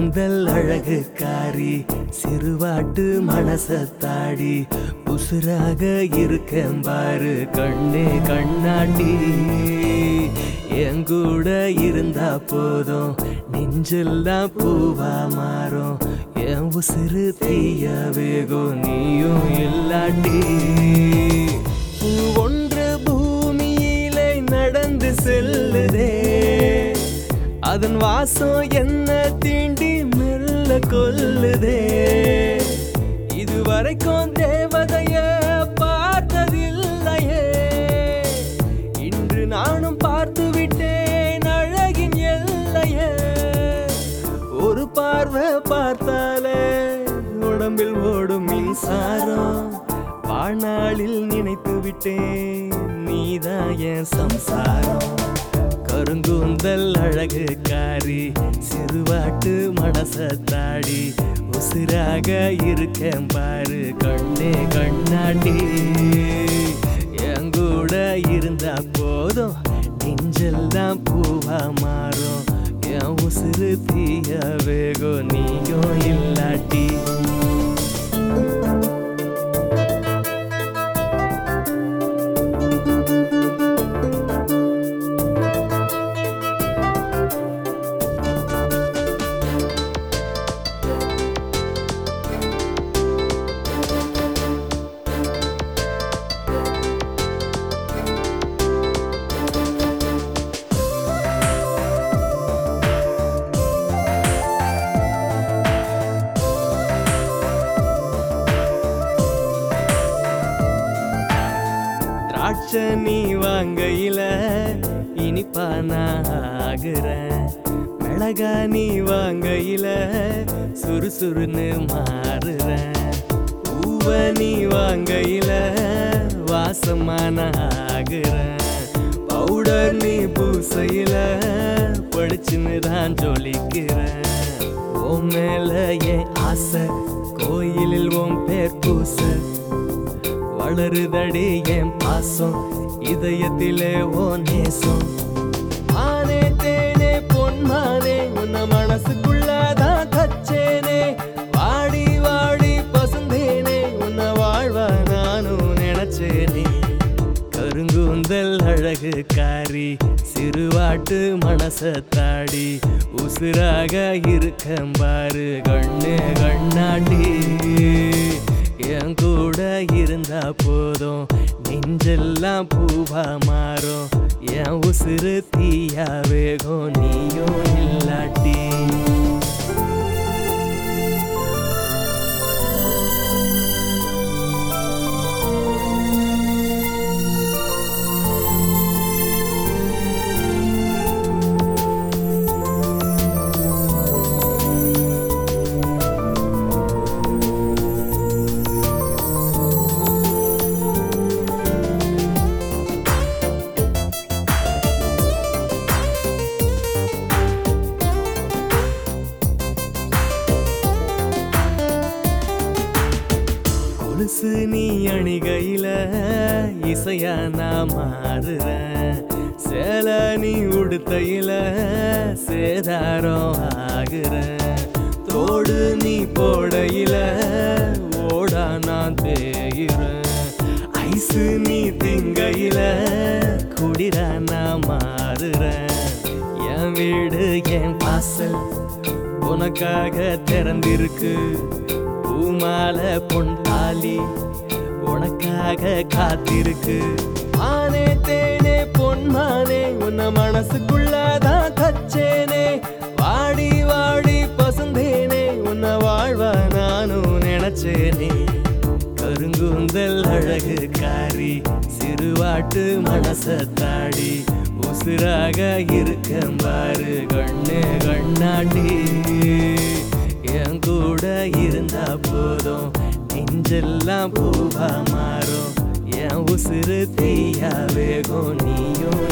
கருங்கூந்தல் அழகு காரி சிறுவாட்டு மனசத்தாடி உசுராக இருக்கேன் பாரு கண்ணே கண்ணாடி என் கூட இருந்தா போதும் நெஞ்செல்லாம் பூவா மாறும் என் உசுறு தீய வேகம் நீயும் இல்லாட்டி பூ ஒன்று பூமியிலே நடந்து செல்லுதே அதன் வாசம் என்ன தீண்டி மெல்ல கொல்லுதே இதுவரைக்கும் தேவதைய பார்த்ததில்லையே இன்று நானும் பார்த்து விட்டேன் அழகின் எல்லையே ஒரு பார்வை பார்த்தாலே உடம்பில் ஓடும் மின்சாரம் வாழ்நாளில் நினைத்து விட்டேன் நீதான் என் சம்சாரம் கருங்கூந்தல் அழகு காரி சிறுவாட்டு மனசத்தாடி உசிராக இருக்கேன் பாரு கண்ணே கண்ணாடி என் கூட இருந்தா போதும் நெஞ்செல்லாம் பூவா மாறும் என் உசுறு தீய வேகம் நீயும் இல்லாட்டி திராட்சை நீ வாங்கையில இனிப்பா நான் ஆகுறேன் மிளகா நீ வாங்கையில சுறுசுறுன்னு மாறுறேன் பூவ நீ வாங்கையில வாசமா நான் ஆகுறேன் பவுடர் நீ பூசையில படிச்சுன்னு தான் ஜொலிக்கிறேன் உன் மேல என் ஆசை கோயிலில் உன் பேர் பூச வளருதடி என் பாசம் இதயத்திலே ஓ நேசம் ஆனே தேனே பொன்மானே உன்ன மனசுக்குள்ளதான் தச்சேனே வாடி வாடி பசுந்தேனே உன்ன வாழ்வா நானும் நினைச்சேனே கருங்கூந்தல் அழகு காரி சிறுவாட்டு மனசத்தாடி உசுராக இருக்கேன் பாரு கண்ணு கண்ணாடி என் கூட இருந்தா போதும் நெஞ்செல்லாம் பூவா மாறும் என் உசுறு தீயா வேகம் நீயும் இல்லாட்டி கொலுசு நீ அணிகையில இசையா நான் மாறுறேன் சேல நீ உடுத்தையில சேதாரம் ஆகுறேன் தோடு நீ போடையில ஓடா நான் தேயிறேன் ஐசு நீ திங்கையில குடிரா நான் மாறுறேன் என் வீடு என் வாசல் உனக்காக திறந்திருக்கு பூமாலை பொன்தாலி உனக்காக காத்திருக்கு ஆனே தேனே பொன்மானே உன்ன மனசுக்குள்ளதான் தச்சேனே வாடி வாடி பசுந்தேனே உன்ன வாழ்வா நானும் நினைச்சேனே கருங்கூந்தல் அழகு காரி சிறுவாட்டு மனசத்தாடி உசுராக இருக்கேன் பாரு கண்ணு கண்ணாடி என் கூட இருந்தா போதும் நெஞ்செல்லாம் பூவா மாறும் என் உசுறு தீயா வேகம் நீயும்